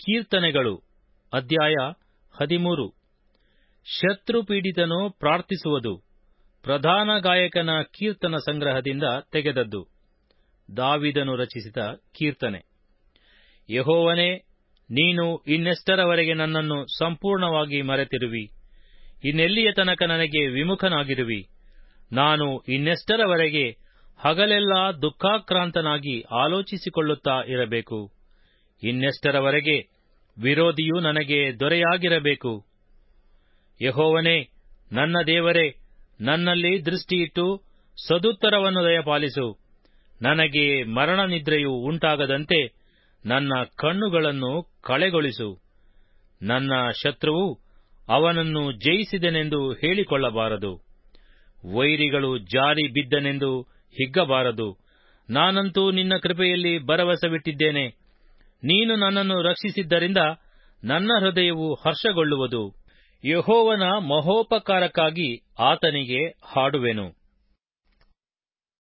ಕೀರ್ತನೆಗಳು ಅಧ್ಯಾಯ ಹದಿಮೂರು ಶತ್ರುಪೀಡಿತನು ಪ್ರಾರ್ಥಿಸುವುದು ಪ್ರಧಾನ ಗಾಯಕನ ಕೀರ್ತನ ಸಂಗ್ರಹದಿಂದ ತೆಗೆದದ್ದು ದಾವಿದನು ರಚಿಸಿದ ಕೀರ್ತನೆ ಯಹೋವನೇ ನೀನು ಇನ್ನೆಷ್ಟರವರೆಗೆ ನನ್ನನ್ನು ಸಂಪೂರ್ಣವಾಗಿ ಮರೆತಿರುವಿ ಇನ್ನೆಲ್ಲಿಯ ತನಕ ನನಗೆ ವಿಮುಖನಾಗಿರುವಿ ನಾನು ಇನ್ನೆಷ್ಟರವರೆಗೆ ಹಗಲೆಲ್ಲ ದುಃಖಾಕ್ರಾಂತನಾಗಿ ಆಲೋಚಿಸಿಕೊಳ್ಳುತ್ತಾ ಇರಬೇಕು ಇನ್ನೆಷ್ಟರವರೆಗೆ ವಿರೋಧಿಯು ನನಗೆ ದೊರೆಯಾಗಿರಬೇಕು ಯಹೋವನೇ ನನ್ನ ದೇವರೇ ನನ್ನಲ್ಲಿ ದೃಷ್ಟಿಯಿಟ್ಟು ಸದುತ್ತರವನ್ನು ದಯಪಾಲಿಸು ನನಗೆ ಮರಣ ನಿದ್ರೆಯು ಉಂಟಾಗದಂತೆ ನನ್ನ ಕಣ್ಣುಗಳನ್ನು ಕಳೆಗೊಳಿಸು ನನ್ನ ಶತ್ರುವು ಅವನನ್ನು ಜಯಿಸಿದೆನೆಂದು ಹೇಳಿಕೊಳ್ಳಬಾರದು ವೈರಿಗಳು ಜಾರಿ ಬಿದ್ದನೆಂದು ಹಿಗ್ಗಬಾರದು ನಾನಂತೂ ನಿನ್ನ ಕೃಪೆಯಲ್ಲಿ ಭರವಸವಿಟ್ಟಿದ್ದೇನೆ ನೀನು ನನ್ನನ್ನು ರಕ್ಷಿಸಿದ್ದರಿಂದ ನನ್ನ ಹೃದಯವು ಹರ್ಷಗೊಳ್ಳುವುದು ಯಹೋವನ ಮಹೋಪಕಾರಕ್ಕಾಗಿ ಆತನಿಗೆ ಹಾಡುವೆನು